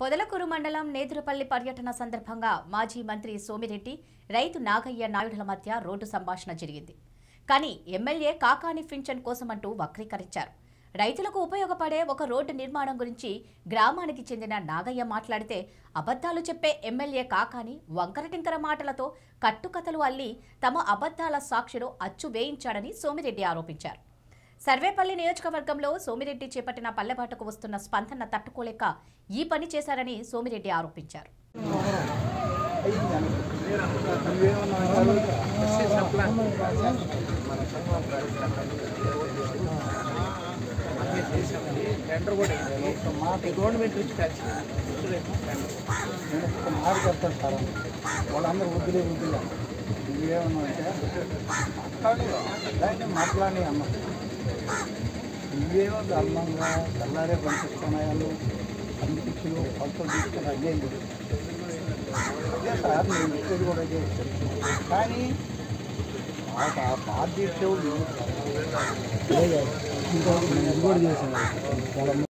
పొదలకూరు మండలం నేదురుపల్లి పర్యటన సందర్భంగా మాజీ మంత్రి సోమిరెడ్డి రైతు నాగయ్య నాయుడుల మధ్య రోడ్డు సంభాషణ జరిగింది కానీ ఎమ్మెల్యే కాకాని పింఛన్ కోసమంటూ వక్రీకరించారు రైతులకు ఉపయోగపడే ఒక రోడ్డు నిర్మాణం గురించి గ్రామానికి చెందిన నాగయ్య మాట్లాడితే అబద్ధాలు చెప్పే ఎమ్మెల్యే కాకాని వంకరటింకర మాటలతో కట్టుకథలు అల్లి తమ అబద్ధాల సాక్షిలో అచ్చు వేయించాడని సోమిరెడ్డి ఆరోపించారు సర్వేపల్లి నియోజకవర్గంలో సోమిరెడ్డి చేపట్టిన పల్లెబాటకు వస్తున్న స్పందన తట్టుకోలేక ఈ పని చేశారని సోమిరెడ్డి ఆరోపించారు టెండర్ కూడా అయింది గవర్నమెంట్ నుంచి కలిసి నేను ఒక మాట చెప్తాను సార్ వాళ్ళందరూ వద్దులే వద్దులే నువ్వేమన్నా అంటే మాట్లాడి దాన్ని మాట్లాడి అమ్మ నువ్వేమో ధర్మంగా తెల్లారే పంపిస్తున్నాయాలు పంపించులు కొలతలు తీసుకుని అదే అదే సార్ నేను ఇచ్చేది కూడా అదే కానీ ఆ పార్టీ చెవులు కూడా చేశాను